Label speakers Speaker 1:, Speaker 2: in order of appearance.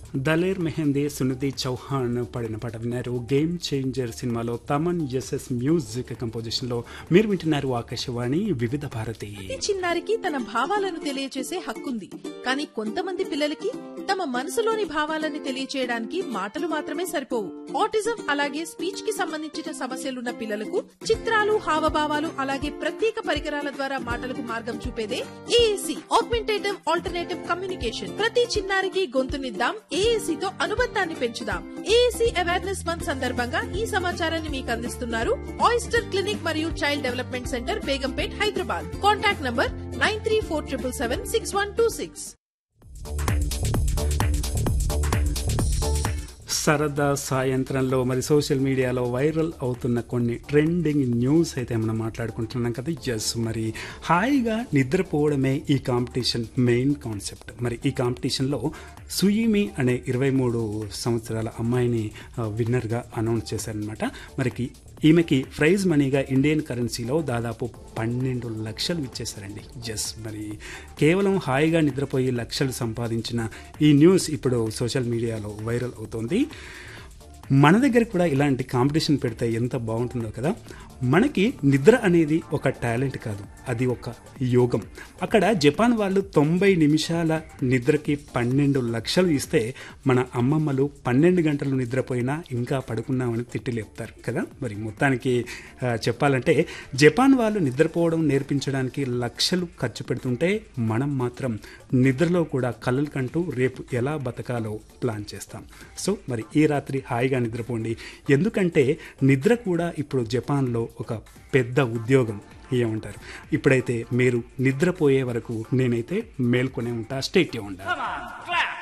Speaker 1: దలేర్ మెహందీ సునిధి చౌహాన్ పాడిన పాట విన్నారు గేమ్ చేంజర్ సినిమాలో తమన్ ఎస్ఎస్ మ్యూజిక్ కంపోజిషన్ లో మీరు వింటున్నారు ఆకాశవాణి వివిధ భారతి
Speaker 2: ప్రతి చిన్నారికి తన భావాలను తెలియచేసే హక్కుంది కానీ కొంతమంది పిల్లలకి తమ మనసులోని భావాలని తెలియచేయడానికి మాటలు మాత్రమే సరిపోవు ఆటిజం అలాగే స్పీచ్ కి సంబంధించిన సమస్యలున్న పిల్లలకు చిత్రాలు హావభావాలు అలాగే ప్రత్యేక పరికరాల ద్వారా మాటలకు మార్గం చూపేదే ఏఏసి ఆగ్మెంటేటివ్ ఆల్టర్నేటివ్ కమ్యూనికేషన్ ప్రతి చిన్నారికి గొంతునిద్దాం ఏఏసి తో అనుబంధాన్ని పెంచుదాం ఏఏసి అవేర్నెస్ మంత్ సందర్భంగా ఈ సమాచారాన్ని మీకు అందిస్తున్నారు ఆయిస్టర్ క్లినిక్ మరియు child development centre Begumpet Hyderabad contact number nine three four triple seven six one two six
Speaker 1: సరదా సాయంత్రంలో మరి సోషల్ మీడియాలో వైరల్ అవుతున్న కొన్ని ట్రెండింగ్ న్యూస్ అయితే మనం మాట్లాడుకుంటున్నాం కదా ఎస్ మరి హాయిగా నిద్రపోవడమే ఈ కాంపిటీషన్ మెయిన్ కాన్సెప్ట్ మరి ఈ కాంపిటీషన్లో సుయిమి అనే ఇరవై మూడు సంవత్సరాల అమ్మాయిని ఆ, విన్నర్గా అనౌన్స్ చేశారనమాట మరికి ఈమెకి ప్రైజ్ మనీగా ఇండియన్ కరెన్సీలో దాదాపు పన్నెండు లక్షలు ఇచ్చేశారండి ఎస్ మరి కేవలం హాయిగా నిద్రపోయి లక్షలు సంపాదించిన ఈ న్యూస్ ఇప్పుడు సోషల్ మీడియాలో వైరల్ అవుతోంది మన దగ్గర కూడా ఇలాంటి కాంపిటీషన్ పెడితే ఎంత బాగుంటుందో కదా మనకి నిద్ర అనేది ఒక టాలెంట్ కాదు అది ఒక యోగం అక్కడ జపాన్ వాళ్ళు తొంభై నిమిషాల నిద్రకి పన్నెండు లక్షలు ఇస్తే మన అమ్మమ్మలు పన్నెండు గంటలు నిద్రపోయినా ఇంకా పడుకున్నామని తిట్టి లేపుతారు కదా మరి మొత్తానికి ఆ, చెప్పాలంటే జపాన్ వాళ్ళు నిద్రపోవడం నేర్పించడానికి లక్షలు ఖర్చు పెడుతుంటే మనం మాత్రం నిద్రలో కూడా కలలు కంటూ రేపు ఎలా బతకాలో ప్లాన్ చేస్తాం సో మరి ఈ రాత్రి హాయిగా నిద్రపోండి ఎందుకంటే నిద్ర కూడా ఇప్పుడు జపాన్లో ఒక పెద్ద ఉద్యోగం ఏమంటారు ఇప్పుడైతే మీరు నిద్రపోయే వరకు నేనైతే మేల్కొనే ఉంటా స్టేట్ ఉండాలి